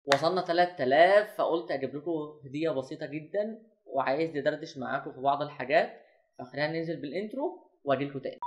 وصلنا 3000 فقلت اجيب لكم هديه بسيطه جدا وعايز ندردش معاكم في بعض الحاجات فخلينا ننزل بالانترو واجي لكم تاني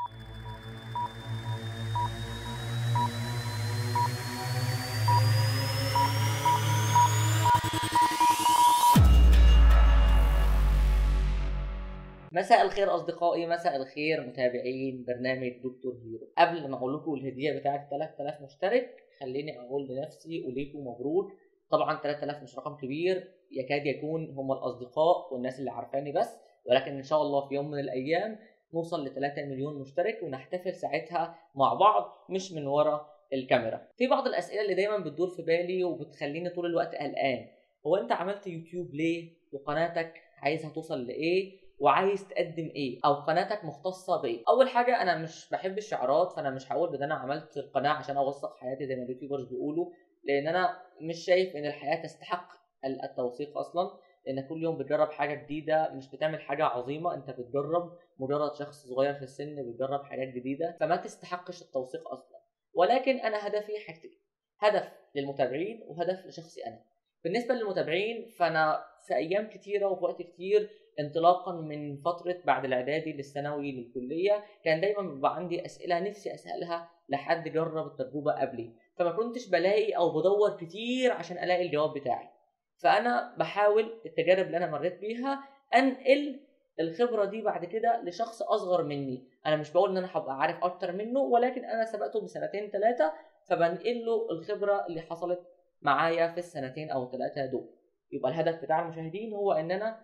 مساء الخير اصدقائي مساء الخير متابعين برنامج دكتور هيرو قبل ما اقول لكم الهديه بتاعه 3000 مشترك خليني اقول لنفسي وليكم مبروك طبعا 3000 مش رقم كبير يكاد يكون هم الاصدقاء والناس اللي عارفاني بس ولكن ان شاء الله في يوم من الايام نوصل ل 3 مليون مشترك ونحتفل ساعتها مع بعض مش من ورا الكاميرا في بعض الاسئله اللي دايما بتدور في بالي وبتخليني طول الوقت قلقان هو انت عملت يوتيوب ليه وقناتك عايزها توصل لايه وعايز تقدم ايه او قناتك مختصه بايه اول حاجه انا مش بحب الشعارات فانا مش هقول ان انا عملت القناه عشان اوثق حياتي زي ما اليوتيوبرز بيقولوا لان انا مش شايف ان الحياه تستحق التوثيق اصلا لان كل يوم بتجرب حاجه جديده مش بتعمل حاجه عظيمه انت بتجرب مجرد شخص صغير في السن بيجرب حاجات جديده فما تستحقش التوثيق اصلا ولكن انا هدفي حاجتين هدف للمتابعين وهدف لشخصي انا بالنسبه للمتابعين فانا في ايام كتيره وفي وقت كتير انطلاقا من فتره بعد الاعدادي للثانوي للكليه كان دايما بيبقى عندي اسئله نفسي اسالها لحد جرب التجربه قبلي فما كنتش بلاقي او بدور كتير عشان الاقي الجواب بتاعي فانا بحاول التجارب اللي انا مريت بيها انقل الخبره دي بعد كده لشخص اصغر مني انا مش بقول ان انا هبقى عارف اكتر منه ولكن انا سبقته بسنتين ثلاثه فبنقل له الخبره اللي حصلت معايا في السنتين او الثلاثه دول يبقى الهدف بتاع المشاهدين هو ان انا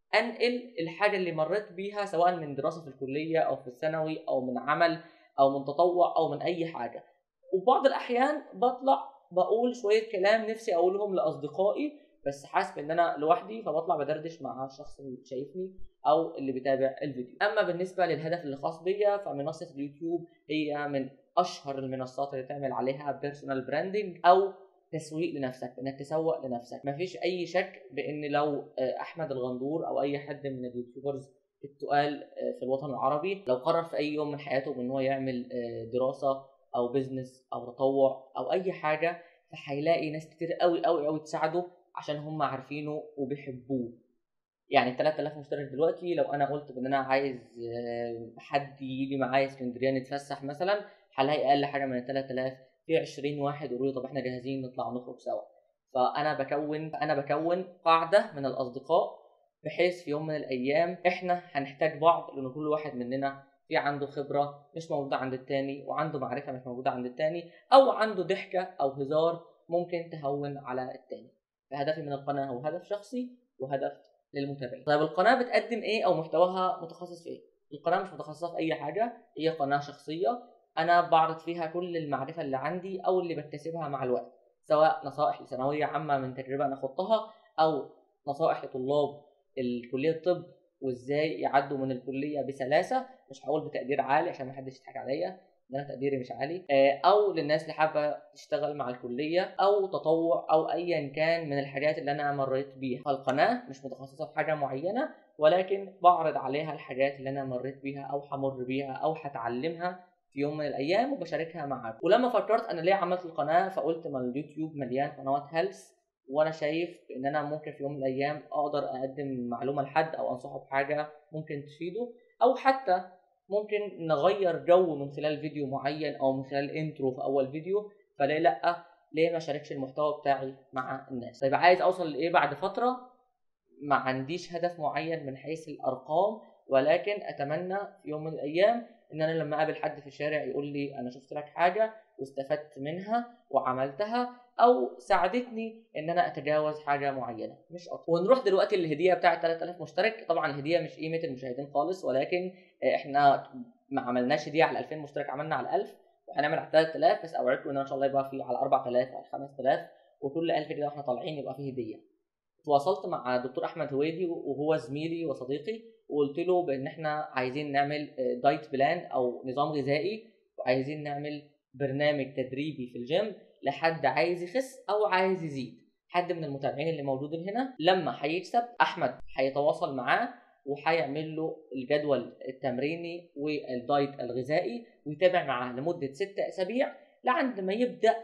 انقل الحاجه اللي مريت بيها سواء من دراسه في الكليه او في الثانوي او من عمل او من تطوع او من اي حاجه وبعض الاحيان بطلع بقول شويه كلام نفسي اقولهم لاصدقائي بس حاسس ان انا لوحدي فبطلع بدردش مع الشخص اللي شايفني او اللي بيتابع الفيديو اما بالنسبه للهدف اللي خاص بيا فمنصه اليوتيوب هي من اشهر المنصات اللي تعمل عليها بيرسونال براندنج او تسويق لنفسك انك تسوق لنفسك مفيش اي شك بان لو احمد الغندور او اي حد من اليوتيوبرز التقال في الوطن العربي لو قرر في اي يوم من حياته ان هو يعمل دراسه او بزنس او تطوع او اي حاجه فهيلاقي ناس كتير قوي قوي قوي تساعده عشان هم عارفينه وبيحبوه يعني 3000 مشترك دلوقتي لو انا قلت ان انا عايز حد يجي معايا اسكندريه نتفسح مثلا هلاقي اقل حاجه من 3000 في 20 واحد يقولوا لي طب احنا جاهزين نطلع نخرج سوا فانا بكون انا بكون قاعده من الاصدقاء بحيث في يوم من الايام احنا هنحتاج بعض لان كل واحد مننا في عنده خبره مش موجوده عند التاني وعنده معرفه مش موجوده عند التاني او عنده ضحكه او هزار ممكن تهون على التاني فهدفي من القناه هو هدف شخصي وهدف للمتابعين طيب القناه بتقدم ايه او محتواها متخصص في ايه القناه مش متخصصه في اي حاجه هي قناه شخصيه انا بعرض فيها كل المعرفه اللي عندي او اللي بكتسبها مع الوقت سواء نصائح لثانويه عامه من تجربه انا خضتها او نصائح لطلاب الكليه الطب وازاي يعدوا من الكليه بسلاسه مش هقول بتقدير عالي عشان ما حدش يضحك عليا ان انا تقديري مش عالي او للناس اللي حابه تشتغل مع الكليه او تطوع او ايا كان من الحاجات اللي انا مريت بيها فالقناه مش متخصصه في حاجه معينه ولكن بعرض عليها الحاجات اللي انا مريت بيها او همر بيها او هتعلمها في يوم من الايام وبشاركها معاكم ولما فكرت انا ليه عملت القناه فقلت ما اليوتيوب مليان قنوات هيلث وانا شايف ان انا ممكن في يوم من الايام اقدر اقدم معلومه لحد او انصحه بحاجه ممكن تفيده او حتى ممكن نغير جو من خلال فيديو معين او من خلال انترو في اول فيديو فليه لا ليه ما شاركش المحتوى بتاعي مع الناس طيب عايز اوصل لايه بعد فتره ما عنديش هدف معين من حيث الارقام ولكن اتمنى في يوم من الايام ان انا لما اقابل حد في الشارع يقول لي انا شفت لك حاجه واستفدت منها وعملتها او ساعدتني ان انا اتجاوز حاجه معينه مش اكتر ونروح دلوقتي للهديه بتاعه 3000 مشترك طبعا الهديه مش قيمه المشاهدين خالص ولكن احنا ما عملناش هديه على 2000 مشترك عملنا على 1000 وهنعمل على 3000 بس اوعدكم ان ان شاء الله يبقى في على 4000 او 5000 وكل 1000 كده واحنا طالعين يبقى في هديه تواصلت مع الدكتور احمد هويدي وهو زميلي وصديقي وقلت له بان احنا عايزين نعمل دايت بلان او نظام غذائي وعايزين نعمل برنامج تدريبي في الجيم لحد عايز يخس او عايز يزيد حد من المتابعين اللي موجودين هنا لما هيكسب احمد هيتواصل معاه وهيعمل له الجدول التمريني والدايت الغذائي ويتابع معاه لمده ستة اسابيع لعند ما يبدا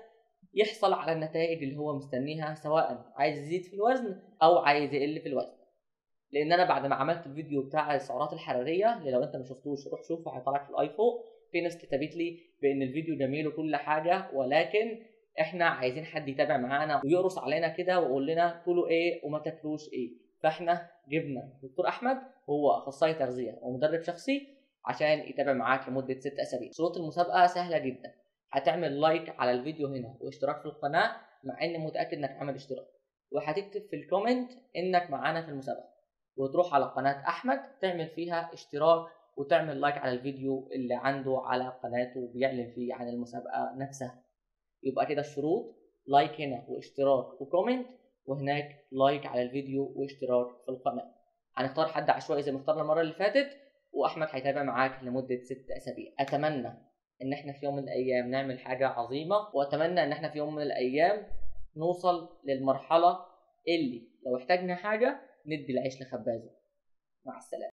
يحصل على النتائج اللي هو مستنيها سواء عايز يزيد في الوزن او عايز يقل في الوزن لان انا بعد ما عملت الفيديو بتاع السعرات الحراريه اللي لو انت ما شفتوش روح شوفه هيطلع لك في الاي فوق في ناس كتبت لي بان الفيديو جميل وكل حاجه ولكن احنا عايزين حد يتابع معانا ويقرص علينا كده ويقول لنا كلوا ايه وما تاكلوش ايه فاحنا جبنا دكتور احمد هو اخصائي تغذيه ومدرب شخصي عشان يتابع معاك لمده ست اسابيع شروط المسابقه سهله جدا هتعمل لايك على الفيديو هنا واشتراك في القناه مع اني متاكد انك عامل اشتراك وهتكتب في الكومنت انك معانا في المسابقه وتروح على قناه احمد تعمل فيها اشتراك وتعمل لايك على الفيديو اللي عنده على قناته بيعلن فيه عن المسابقه نفسها يبقى كده الشروط لايك هنا واشتراك وكومنت وهناك لايك على الفيديو واشتراك في القناه هنختار حد عشوائي زي ما اخترنا المره اللي فاتت واحمد هيتابع معاك لمده ست اسابيع اتمنى ان احنا في يوم من الايام نعمل حاجه عظيمه واتمنى ان احنا في يوم من الايام نوصل للمرحله اللي لو احتاجنا حاجه ندي العيش لخبازه مع السلامه